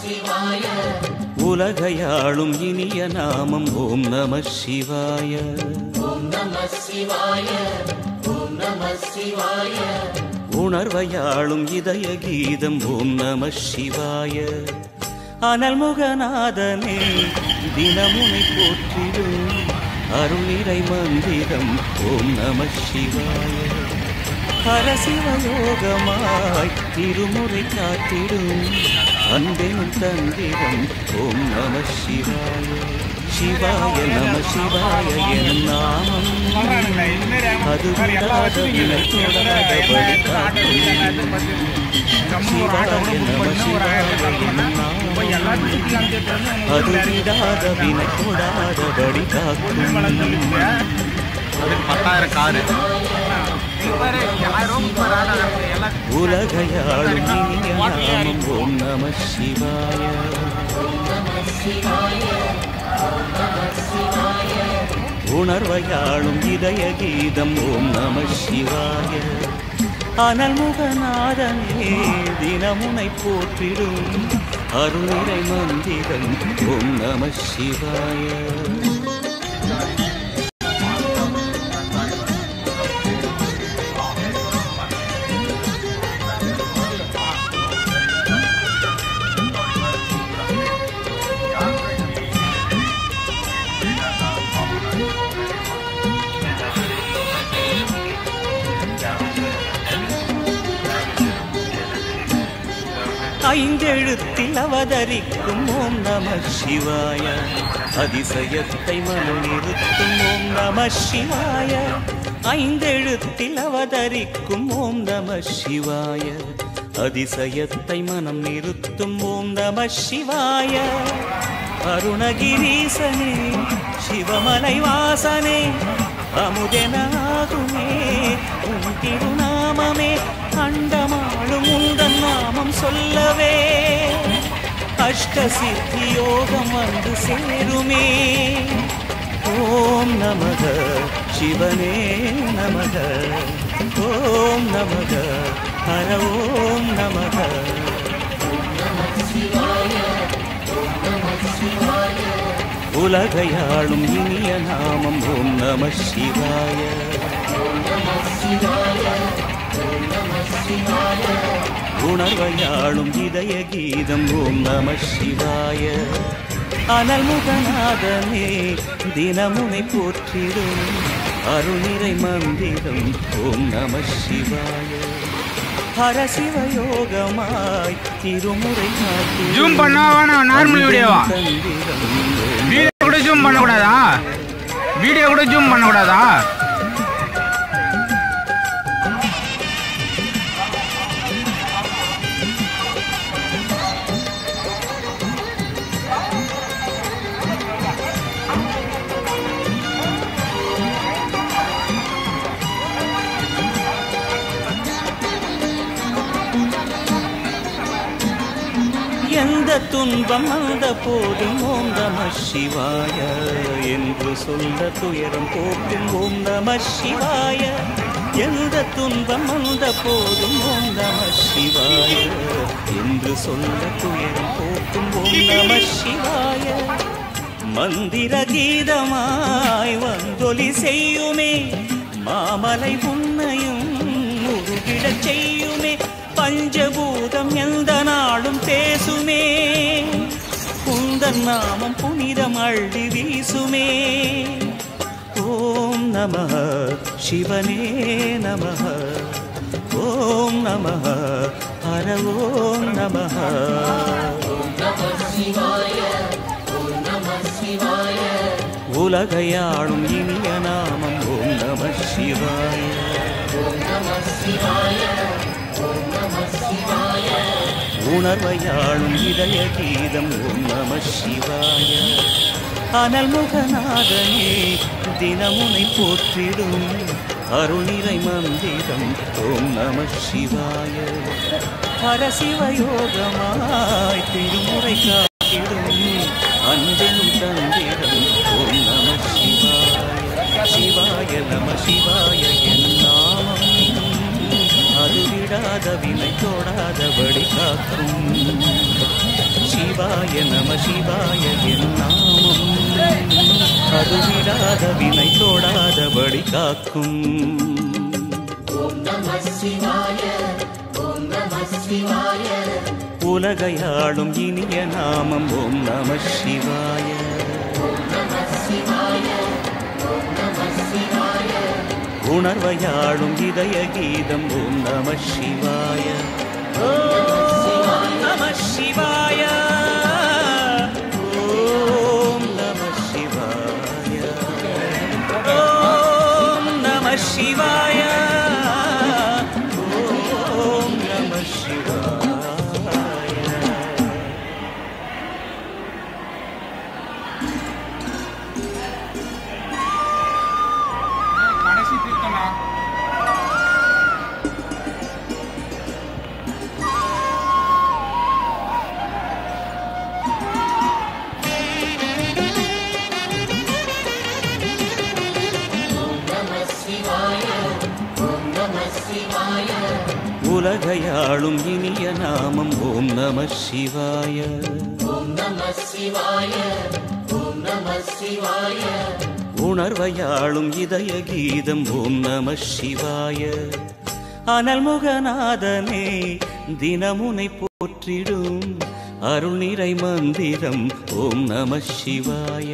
உலகையாளும் இனிய நாமம் ஓம் நம சிவாய உணர்வையாளும் இதய கீதம் ஓம் நம சிவாய அனல்முகநாதனே தினமுனை போற்றிடும் அருளிரை மந்திரம் ஓம் நம சிவாய பரசிவயோகமாய் திருமுறை காத்திடும் அன்பெனும் தந்திரம் ஓம் நம சிவாய சிவாய நம சிவாய என் நாமம் அது விடாத வினை தொடாத வழி காட்டும் சிவாய நம சிவாய என் நாமம் அது விடாத வினை தொடாதபடி காக்கும் பத்தாயிரம் காரு உலகையாளும் இனிய நாமம் ஓம் நம சிவாய உணர்வையாளும் இதய கீதம் ஓம் நம சிவாய அனல்முகநாதனே தினமுனை போற்றிடும் அருளிரை மந்திரம் ஓம் நம சிவாய ஐந்தெழுத்தில் அவதரிக்கும் ஓம் நம சிவாய அதிசயத்தை மனம் நிறுத்தும் ஓம் நம சிவாய ஐந்தெழுத்தில் அவதரிக்கும் ஓம் நம சிவாய அதிசயத்தை மனம் நிறுத்தும் ஓம் நம சிவாய அருணகிரீசனே சிவமலை வாசனே அமுதனாகுமே உன் திருநாமமே அண்டமாளும் உந்தன் நாமம் சொல்லவே அஷ்ட சித்தி யோகம் வந்து சேருமே ஓம் நமக சிவனே நமக ஓம் நமக ஹர ஓம் நமக உலகையாளும் இனிய நாமம் ஓம் நம சிவாய உணர்வையாளும் இதய கீதம் ஓம் நம சிவாய அனல்முகநாதனே தினமுனை போற்றிடும் அருணிறை மந்திரம் ஓம் நம சிவாய ஹரசிவயோகமாய் திருமுறை காட்டி Zoom பண்ணா வேணாம், normal video வா? வீடியோ கூட ஜூம் பண்ணக்கூடாதா வீடியோ கூட ஜூம் பண்ணக்கூடாதா எந்த துன்பம் வந்த போதும் ஓம் நம சிவாய என்று சொல்ல துயரம் போக்கும் ஓம் நம சிவாய எந்த துன்பம் வந்த போதும் ஓம் நம சிவாய என்று சொல்ல துயரம் போக்கும் ஓம் நம சிவாய மந்திர கீதமாய் வந்தொலி செய்யுமே மாமலை உன்னையும் உருகிடச் செய்யுமே பஞ்சபூதம் எந்த நாளும் பேசுமே குந்தன் நாமம் புனிதம் அள்ளி வீசுமே ஓம் நம சிவனே நம ஓம் நம ஹர ஓம் நம உலகையாளும் இனிய நாமம் ஓம் நம சிவாய உணர்வையாளும் இதய கீதம் ஓம் நம சிவாய அனல்முகநாதனே தினமுனை போற்றிடும் அருணிறை மந்திரம் ஓம் நம சிவாய பரசிவயோகமாய் திருமுறை காத்திடும் அன்பெனும் தந்திரம் ஓம் நம சிவாய சிவாய நம சிவாய என் நாமம் அது விடாத வினை தொடாதபடி காக்கும் சிவ சிவாய நம சிவாய என் நாமம் அது விடாத வினை தோடாதபடி காக்கும் உலகையாளும் இனிய நாமம் ஓம் நம சிவாய உணர்வையாளும் இதய கீதம் ஓம் நம சிவாய ஓம் நம சிவாய ஓம் நம சிவாய ஓம் நம சிவாய ஓம் நம சிவாய கடைசி தீர்த்தம்டா உலகையாளும் இனிய நாமம் ஓம் நம சிவாய உணர்வையாளும் இதய கீதம் ஓம் நம சிவாய அனல்முகநாதனே தினமுனை போற்றிடும் அருள் நிறை மந்திரம் ஓம் நம சிவாய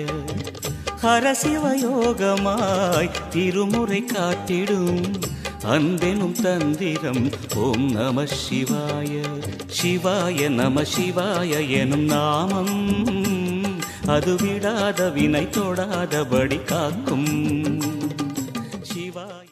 ஹரசிவயோகமாய் திருமுறை காட்டிடும் அன்பெனும் தந்திரம் ஓம் நம சிவாய சிவாய நம சிவாய எனும் நாமம் அது விடாத வினை தொடாதபடி காக்கும் சிவாய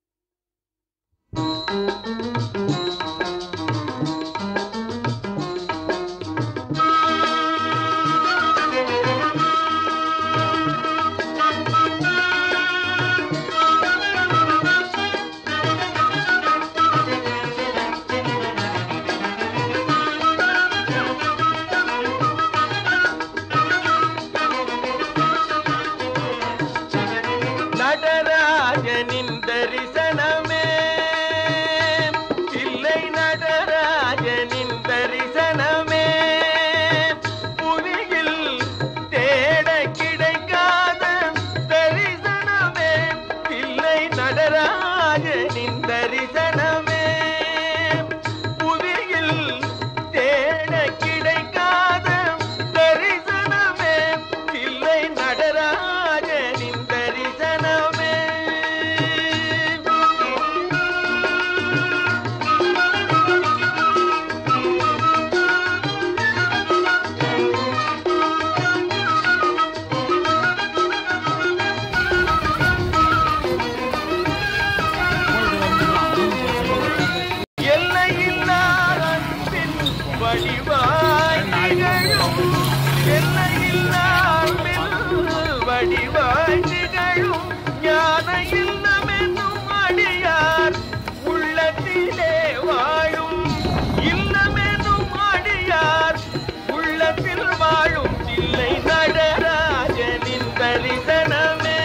நடராஜனின் தரிசனமே இல்லை நடராஜனின் தரிசனமே புவியில் தேட கிடைக்காத தரிசனமே இல்லை நடராஜனின் தரிசனமே புவியில் தேட கிடைக்காத தரிசனமே இல்லை நடராஜனின் தரிசனமே எல்லையில்லாத அன்பின் வடிவாய் நிகழும் எல்லையில்லாத அன்பின் வடிவாய் நிகழும் ஞான இல்லமென்னும் அடியார் உள்ளத்திலே வாழும் இல்லமென்னும் அடியார் உள்ளத்தில் வாழும் இல்லை நடராஜனின் தரிசனமே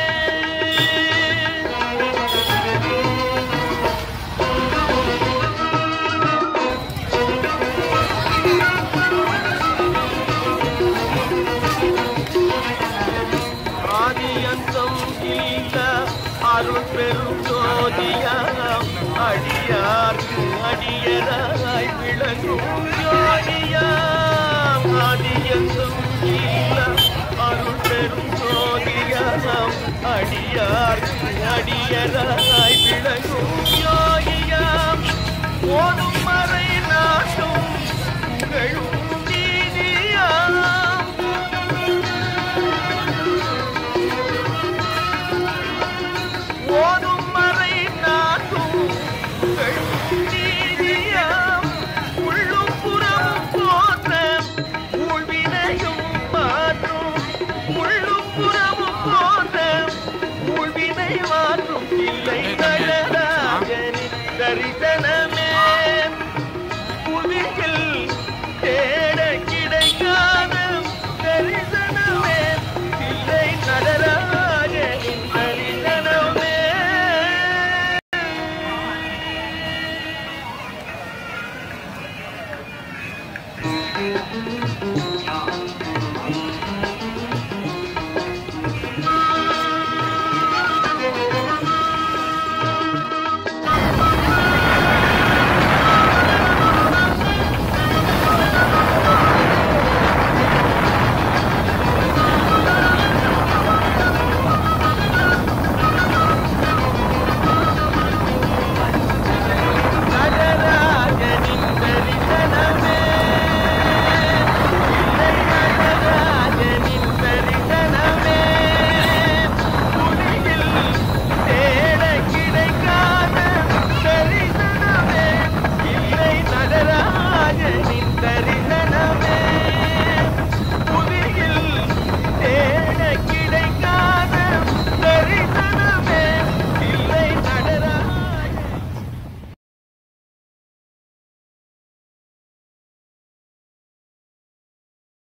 ஆதியந்தம் இல்ல அருள் பெரும் ஜோதியாம் அடியார்க்கு அடியராய் விளங்கும் ஜோதியாம் ஆதியந்தம் இல்ல அருள் பெரும் ஜோதியாம் அடியார்க்கு அடியராய் விளங்கும் யோகியாம் ஓடும் மறை நாட்டும் புகழும் நீதியாம் ஓதும் மறை நாட்டும் நீதியாம் உள்ளும் புறமும் போன்ற ஊழ்வினையும் மாற்றும் உள்ளும் புறமும் போன்ற ஊழ்வினை மாற்றும் இல்லை நடராஜனின் தரிசன